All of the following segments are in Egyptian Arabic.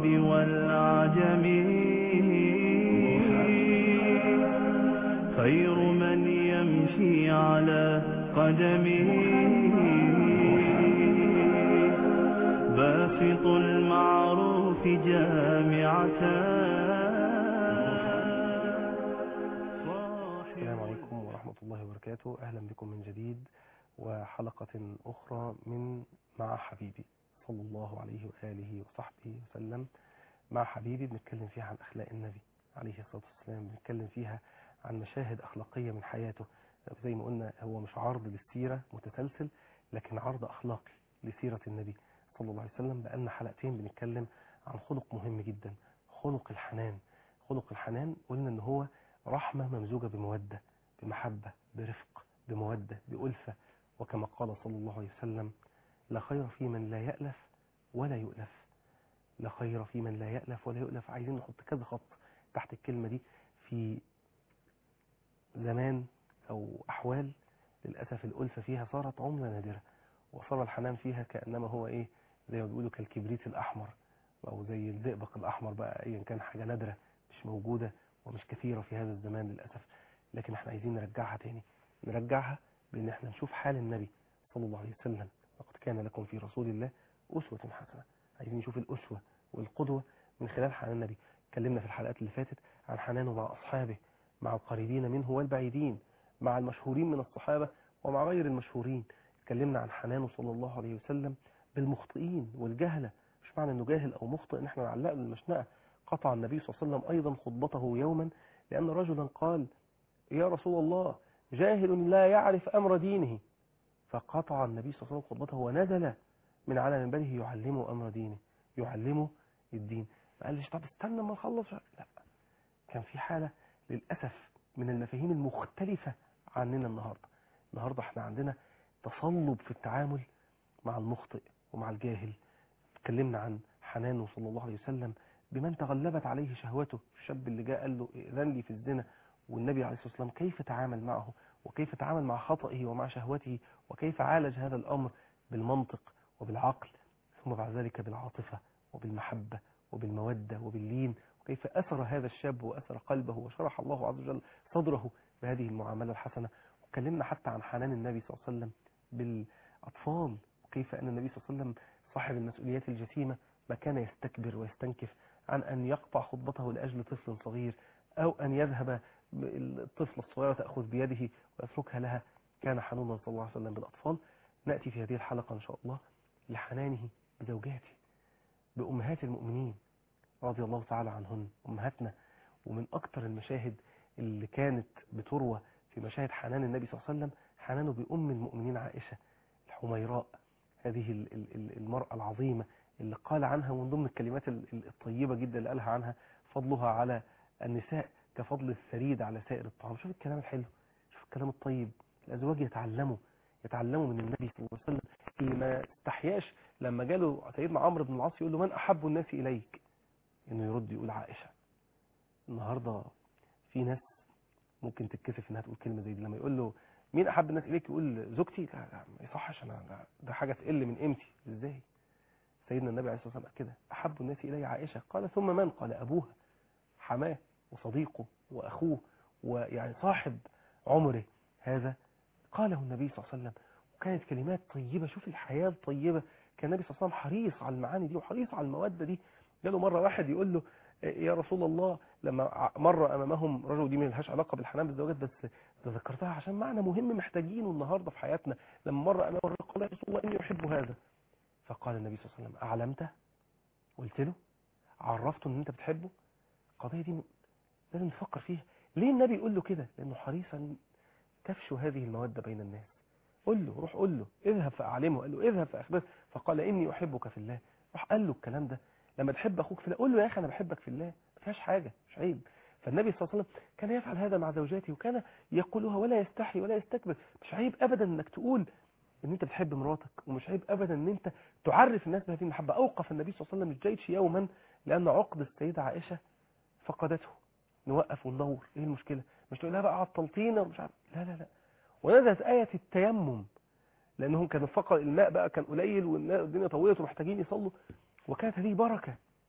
والعجم خير من يمشي على قدمه باسط المعروف جامعة السلام عليكم ورحمة الله وبركاته أهلا بكم من جديد وحلقة أخرى من مع حبيبي صلى الله عليه وآله وصحبه وسلم مع حبيبي بنتكلم فيها عن أخلاق النبي عليه الصلاة والسلام بنتكلم فيها عن مشاهد أخلاقية من حياته زي ما قلنا هو مش عرض للسيرة متسلسل لكن عرض أخلاقي لسيرة النبي صلى الله عليه وسلم بقالنا حلقتين بنتكلم عن خلق مهم جدا خلق الحنان خلق الحنان قلنا ان هو رحمة ممزوجة بمودة بمحبة برفق بمودة بألفة وكما قال صلى الله عليه وسلم لا خير في من لا يألف ولا يؤلف لا خير في من لا يألف ولا يؤلف عايزين نحط كذا خط تحت الكلمة دي في زمان أو أحوال للأسف الألفة فيها صارت عملة نادرة وصار الحنان فيها كأنما هو إيه زي ما بيقولوا كالكبريت الأحمر أو زي الزئبق الأحمر بقى أيا كان حاجة نادرة مش موجودة ومش كثيرة في هذا الزمان للأسف لكن احنا عايزين نرجعها تاني نرجعها بأن احنا نشوف حال النبي صلى الله عليه وسلم لقد كان لكم في رسول الله أسوة حسنة عايزين نشوف الأسوة والقدوة من خلال حنان النبي اتكلمنا في الحلقات اللي فاتت عن حنانه مع أصحابه مع القريبين منه والبعيدين مع المشهورين من الصحابة ومع غير المشهورين اتكلمنا عن حنانه صلى الله عليه وسلم بالمخطئين والجهلة مش معنى انه جاهل او مخطئ ان احنا نعلقه للمشنقة قطع النبي صلى الله عليه وسلم ايضا خطبته يوما لان رجلا قال يا رسول الله جاهل لا يعرف امر دينه فقطع النبي صلى الله عليه وسلم خطبته ونزل من على منبره يعلمه امر دينه يعلمه الدين ما قالش طب استنى ما نخلص لا كان في حالة للأسف من المفاهيم المختلفة عننا النهاردة النهاردة احنا عندنا تصلب في التعامل مع المخطئ ومع الجاهل اتكلمنا عن حنانه صلى الله عليه وسلم بمن تغلبت عليه شهوته الشاب اللي جاء قال له ائذن لي في الزنا والنبي عليه الصلاة والسلام كيف تعامل معه وكيف تعامل مع خطئه ومع شهوته وكيف عالج هذا الأمر بالمنطق وبالعقل ثم بعد ذلك بالعاطفة وبالمحبة وبالمودة وباللين وكيف أثر هذا الشاب وأثر قلبه وشرح الله عز وجل صدره بهذه المعاملة الحسنة وكلمنا حتى عن حنان النبي صلى الله عليه وسلم بالأطفال وكيف أن النبي صلى الله عليه وسلم صاحب المسؤوليات الجسيمة ما كان يستكبر ويستنكف عن أن يقطع خطبته لأجل طفل صغير أو أن يذهب الطفل الصغيرة تأخذ بيده ويتركها لها كان حنونا صلى الله عليه وسلم بالأطفال نأتي في هذه الحلقة إن شاء الله لحنانه بزوجاته بأمهات المؤمنين رضي الله تعالى عنهن أمهاتنا ومن أكثر المشاهد اللي كانت بتروى في مشاهد حنان النبي صلى الله عليه وسلم حنانه بأم المؤمنين عائشة الحميراء هذه المرأة العظيمة اللي قال عنها من ضمن الكلمات الطيبة جدا اللي قالها عنها فضلها على النساء كفضل الثريد على سائر الطعام شوف الكلام الحلو شوف الكلام الطيب الأزواج يتعلموا يتعلموا من النبي صلى الله عليه وسلم اللي ما استحياش لما جاله سيدنا عمرو بن العاص يقول له من أحب الناس إليك إنه يرد يقول عائشة النهاردة في ناس ممكن تتكسف إنها تقول كلمة زي دي لما يقول له مين أحب الناس إليك يقول زوجتي لا لا ما يصحش أنا ده, ده حاجة تقل من قيمتي إزاي سيدنا النبي عليه الصلاة والسلام كده أحب الناس إلي عائشة قال ثم من قال أبوها حماه وصديقه وأخوه ويعني صاحب عمره هذا قاله النبي صلى الله عليه وسلم وكانت كلمات طيبة شوف الحياة الطيبة كان النبي صلى الله عليه وسلم حريص على المعاني دي وحريص على المودة دي جاله مرة واحد يقول له يا رسول الله لما مر أمامهم رجل دي ما لهاش علاقة بالحنان بالزوجات بس تذكرتها عشان معنى مهم محتاجينه النهاردة في حياتنا لما مر أمامه الرجل قال يا رسول الله إني أحب هذا فقال النبي صلى الله عليه وسلم أعلمته قلت له عرفته ان انت بتحبه القضية دي لازم نفكر فيها ليه النبي يقول له كده لانه حريص ان تفشو هذه المودة بين الناس قل له روح قل له اذهب فاعلمه قال له اذهب فاخبره فقال اني احبك في الله راح قال له الكلام ده لما تحب اخوك في الله قول له يا اخي انا بحبك في الله ما فيهاش حاجه مش عيب فالنبي صلى الله عليه وسلم كان يفعل هذا مع زوجاته وكان يقولها ولا يستحي ولا يستكبر مش عيب ابدا انك تقول ان انت بتحب مراتك ومش عيب ابدا ان انت تعرف الناس بهذه المحبه اوقف النبي صلى الله عليه وسلم الجيش يوما لان عقد السيده عائشه فقدته نوقف وندور ايه المشكله مش تقول لها بقى عطلتينا ومش عارف لا لا لا ونزلت ايه التيمم لانهم كان فقر الماء بقى كان قليل والدنيا طويله ومحتاجين يصلوا وكانت هذه بركه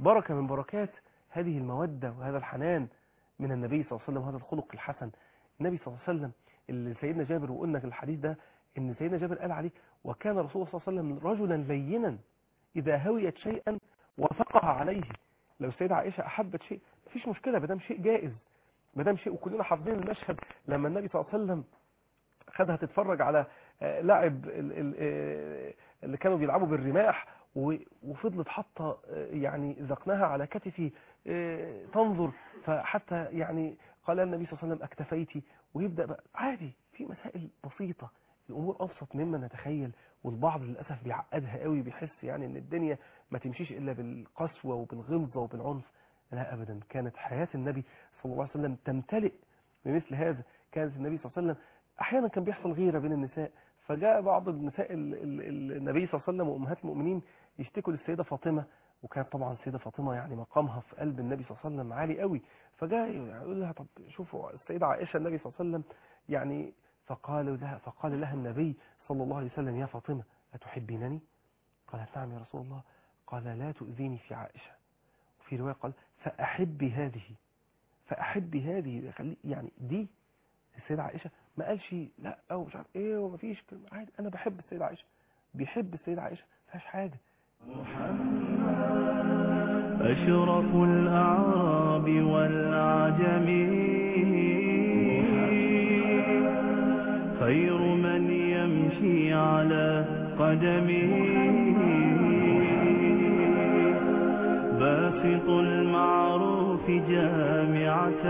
بركة من بركات هذه المودة وهذا الحنان من النبي صلى الله عليه وسلم وهذا الخلق الحسن النبي صلى الله عليه وسلم اللي سيدنا جابر وقلنا في الحديث ده ان سيدنا جابر قال عليه وكان رسول الله صلى الله عليه وسلم رجلا لينا اذا هويت شيئا وفقه عليه لو السيدة عائشة احبت شيء مفيش مشكلة ما دام شيء جائز ما دام شيء وكلنا حافظين المشهد لما النبي صلى الله عليه وسلم خدها تتفرج على آه، لعب ال- ال- آه، اللي كانوا بيلعبوا بالرماح و- وفضلت حاطه آه، يعني ذقنها على كتفي آه، تنظر فحتى يعني قال النبي صلى الله عليه وسلم اكتفيتي ويبدا بقى عادي في مسائل بسيطه الامور ابسط مما نتخيل والبعض للاسف بيعقدها قوي بيحس يعني ان الدنيا ما تمشيش الا بالقسوه وبالغلظه وبالعنف لا ابدا كانت حياه النبي صلى الله عليه وسلم تمتلئ بمثل هذا كانت النبي صلى الله عليه وسلم احيانا كان بيحصل غيره بين النساء فجاء بعض النساء ال- ال- النبي صلى الله عليه وسلم وامهات المؤمنين يشتكوا للسيده فاطمه وكانت طبعا السيده فاطمه يعني مقامها في قلب النبي صلى الله عليه وسلم عالي قوي فجاء يقول لها طب شوفوا السيده عائشه النبي صلى الله عليه وسلم يعني فقال لها فقال لها النبي صلى الله عليه وسلم يا فاطمه اتحبينني؟ قالت نعم يا رسول الله قال لا تؤذيني في عائشه وفي روايه قال فاحبي هذه فاحبي هذه خلي يعني دي السيده عائشه ما قالش لا او مش عارف ايه وما فيش كلمة. عادي انا بحب السيده عائشه بيحب السيده عائشه ما فيهاش حاجه أشرف الأعراب والعجم خير من يمشي على قدمه باسط المعروف جامعة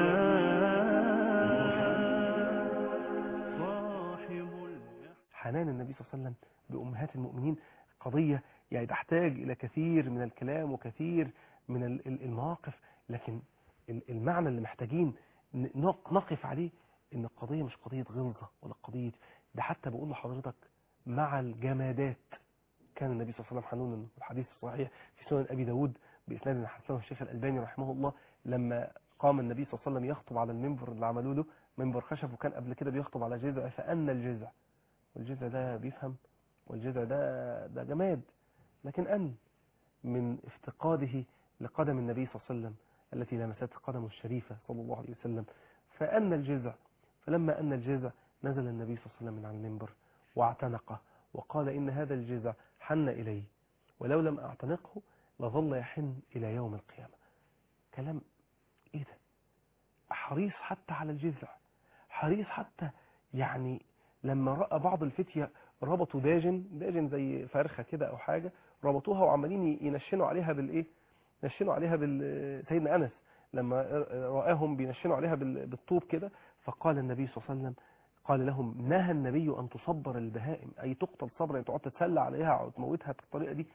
صاحب المحن حنان النبي صلى الله عليه وسلم بأمهات المؤمنين قضية يعني تحتاج إلى كثير من الكلام وكثير من ال- ال- المواقف لكن ال- المعنى اللي محتاجين ن- نق- نقف عليه إن القضية مش قضية غلظة ولا قضية ده حتى بقول لحضرتك مع الجمادات كان النبي صلى الله عليه وسلم حنونا الحديث الصحيح في سنن أبي داود بإسناد حسنه الشيخ الألباني رحمه الله لما قام النبي صلى الله عليه وسلم يخطب على المنبر اللي عملوا له منبر خشب وكان قبل كده بيخطب على جذع فأن الجذع والجذع ده بيفهم والجذع ده ده جماد لكن أن من افتقاده لقدم النبي صلى الله عليه وسلم التي لمست قدمه الشريفة صلى الله عليه وسلم فأن الجذع فلما أن الجذع نزل النبي صلى الله عليه وسلم من على المنبر واعتنقه وقال إن هذا الجذع حن إلي ولو لم أعتنقه لظل يحن إلى يوم القيامة كلام إيه ده حريص حتى على الجذع حريص حتى يعني لما رأى بعض الفتية ربطوا داجن داجن زي فرخة كده أو حاجة ربطوها وعمالين ينشنوا عليها بالإيه نشنوا عليها بال سيدنا أنس لما رآهم بينشنوا عليها بال- بالطوب كده فقال النبي صلى الله عليه وسلم قال لهم نهى النبي أن تصبر البهائم أي تقتل صبرا يعني تقعد تتسلى عليها أو تموتها بالطريقة دي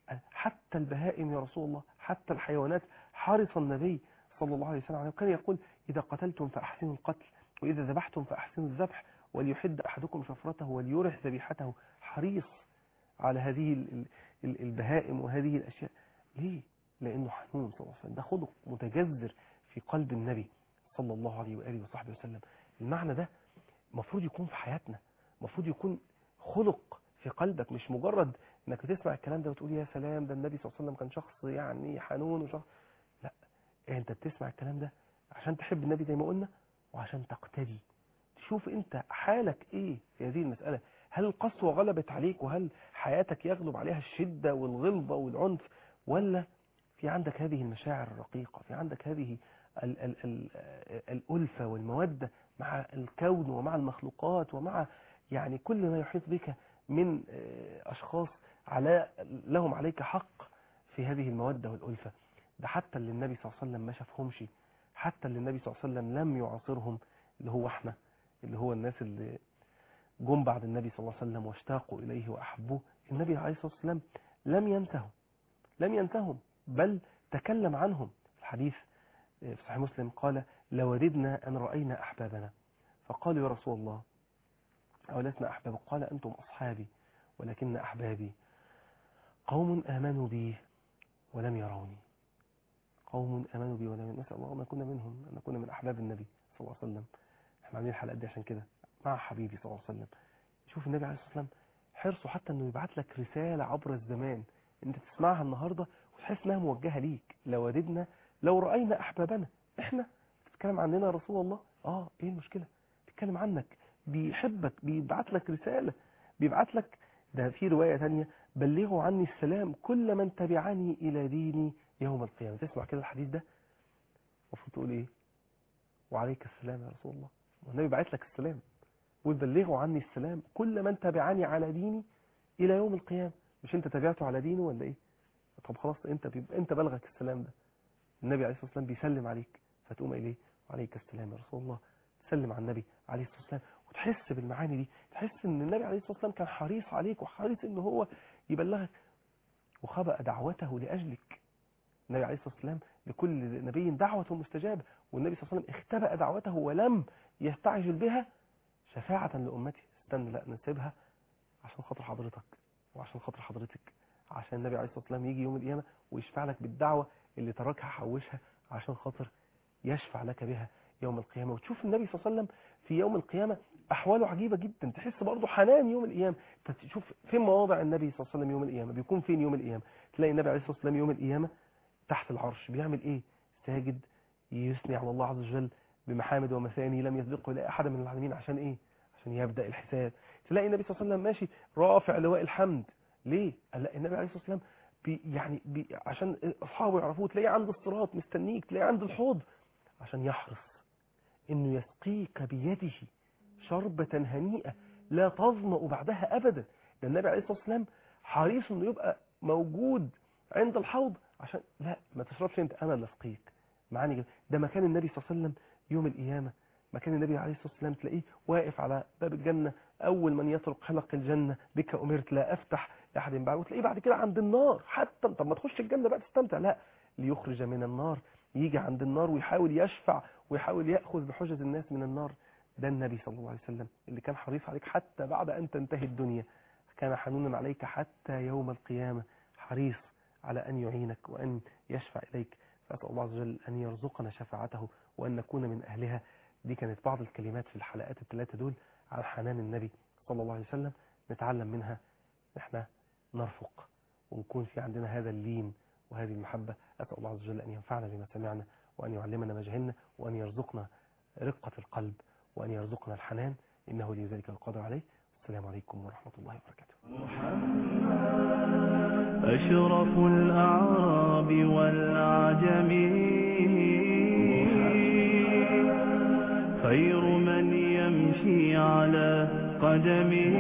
حتى البهائم يا رسول الله حتى الحيوانات حرص النبي صلى الله عليه وسلم عليه وكان يقول إذا قتلتم فأحسنوا القتل وإذا ذبحتم فأحسنوا الذبح وليحد أحدكم شفرته وليرح ذبيحته حريص على هذه ال- ال- ال- البهائم وهذه الأشياء ليه؟ لأنه حنون صلى الله عليه وسلم ده خلق متجذر في قلب النبي صلى الله عليه وآله وصحبه وسلم المعنى ده المفروض يكون في حياتنا المفروض يكون خلق في قلبك مش مجرد انك بتسمع الكلام ده وتقول يا سلام ده النبي صلى الله عليه وسلم كان شخص يعني حنون وشخص لا انت بتسمع الكلام ده عشان تحب النبي زي ما قلنا وعشان تقتدي تشوف انت حالك ايه في هذه المسألة هل القسوة غلبت عليك وهل حياتك يغلب عليها الشدة والغلظة والعنف ولا في عندك هذه المشاعر الرقيقة في عندك هذه ال ال ال الألفة والمودة مع الكون ومع المخلوقات ومع يعني كل ما يحيط بك من آه، أشخاص على لهم عليك حق في هذه المودة والألفة ده حتى اللي النبي صلى الله عليه وسلم ما شافهمش حتى اللي النبي صلى الله عليه وسلم لم يعاصرهم اللي هو احنا اللي هو الناس اللي جم بعد النبي صلى الله عليه وسلم واشتاقوا إليه وأحبوه النبي عليه الصلاة والسلام لم ينتهوا لم ينتهوا بل تكلم عنهم الحديث في صحيح مسلم قال لوددنا أن رأينا أحبابنا فقالوا يا رسول الله أولسنا أحباب قال أنتم أصحابي ولكن أحبابي قوم آمنوا بي ولم يروني قوم آمنوا بي ولم نسأل الله أن نكون منهم أن نكون من أحباب النبي صلى الله عليه وسلم احنا عاملين الحلقات دي عشان كده مع حبيبي صلى الله عليه وسلم شوف النبي عليه الصلاة والسلام حرصه حتى أنه يبعت لك رسالة عبر الزمان أنت تسمعها النهاردة تحس انها موجهه ليك لو وددنا لو راينا احبابنا احنا بتتكلم عننا يا رسول الله اه ايه المشكله بيتكلم عنك بيحبك بيبعت لك رساله بيبعت لك ده في روايه ثانيه بلغوا عني السلام كل من تبعني الى ديني يوم القيامه تسمع كده الحديث ده المفروض تقول ايه وعليك السلام يا رسول الله والنبي بعت لك السلام وبلغوا عني السلام كل من تبعني على ديني الى يوم القيامه مش انت تبعته على دينه ولا ايه طب خلاص انت بيبقى انت بلغك السلام ده النبي عليه الصلاه والسلام بيسلم عليك فتقوم اليه وعليك السلام يا رسول الله تسلم على النبي عليه الصلاه والسلام وتحس بالمعاني دي تحس ان النبي عليه الصلاه والسلام كان حريص عليك وحريص ان هو يبلغك وخبأ دعوته لاجلك النبي عليه الصلاه والسلام لكل نبي دعوه مستجابه والنبي صلى الله عليه وسلم اختبأ دعوته ولم يستعجل بها شفاعة لأمتي استنى لا نسيبها عشان خاطر حضرتك وعشان خاطر حضرتك عشان النبي عليه الصلاة والسلام يجي يوم القيامة ويشفع لك بالدعوة اللي تركها حوشها عشان خاطر يشفع لك بها يوم القيامة وتشوف النبي صلى الله عليه وسلم في يوم القيامة أحواله عجيبة جدا تحس برضه حنان يوم القيامة تشوف فين مواضع النبي صلى الله عليه وسلم يوم القيامة بيكون فين يوم القيامة تلاقي النبي عليه الصلاة والسلام يوم القيامة تحت العرش بيعمل ايه ساجد يثني على الله عز وجل بمحامد ومثاني لم يسبقه إلى أحد من العالمين عشان إيه عشان يبدأ الحساب تلاقي النبي صلى الله عليه وسلم ماشي رافع لواء الحمد ليه قال لا النبي عليه الصلاة والسلام بي يعني بي عشان أصحابه يعرفوه تلاقيه عند الصراط مستنيك تلاقيه عند الحوض عشان يحرص إنه يسقيك بيده شربة هنيئة لا تظمأ بعدها أبدا ده النبي عليه الصلاة والسلام حريص إنه يبقى موجود عند الحوض عشان لا ما تشربش أنت أنا اللي أسقيك معاني جدا ده مكان النبي صلى الله عليه وسلم يوم القيامة مكان النبي عليه الصلاة والسلام تلاقيه واقف على باب الجنة أول من يطرق حلق الجنة بك أمرت لا أفتح لأحد بعد وتلاقيه بعد كده عند النار حتى طب ما تخش الجنة بقى تستمتع لا ليخرج من النار يجي عند النار ويحاول يشفع ويحاول يأخذ بحجة الناس من النار ده النبي صلى الله عليه وسلم اللي كان حريص عليك حتى بعد أن تنتهي الدنيا كان حنونا عليك حتى يوم القيامة حريص على أن يعينك وأن يشفع إليك فأسأل الله عز وجل أن يرزقنا شفاعته وأن نكون من أهلها دي كانت بعض الكلمات في الحلقات الثلاثة دول عن حنان النبي صلى الله عليه وسلم نتعلم منها احنا نرفق ونكون في عندنا هذا اللين وهذه المحبة أسأل الله عز وجل أن ينفعنا بما سمعنا وأن يعلمنا ما جهلنا وأن يرزقنا رقة القلب وأن يرزقنا الحنان إنه لي ذلك القادر عليه السلام عليكم ورحمة الله وبركاته أشرف الأعراب والعجم خير من يمشي على قدمه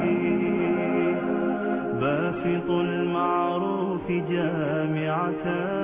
باسط المعروف جامعة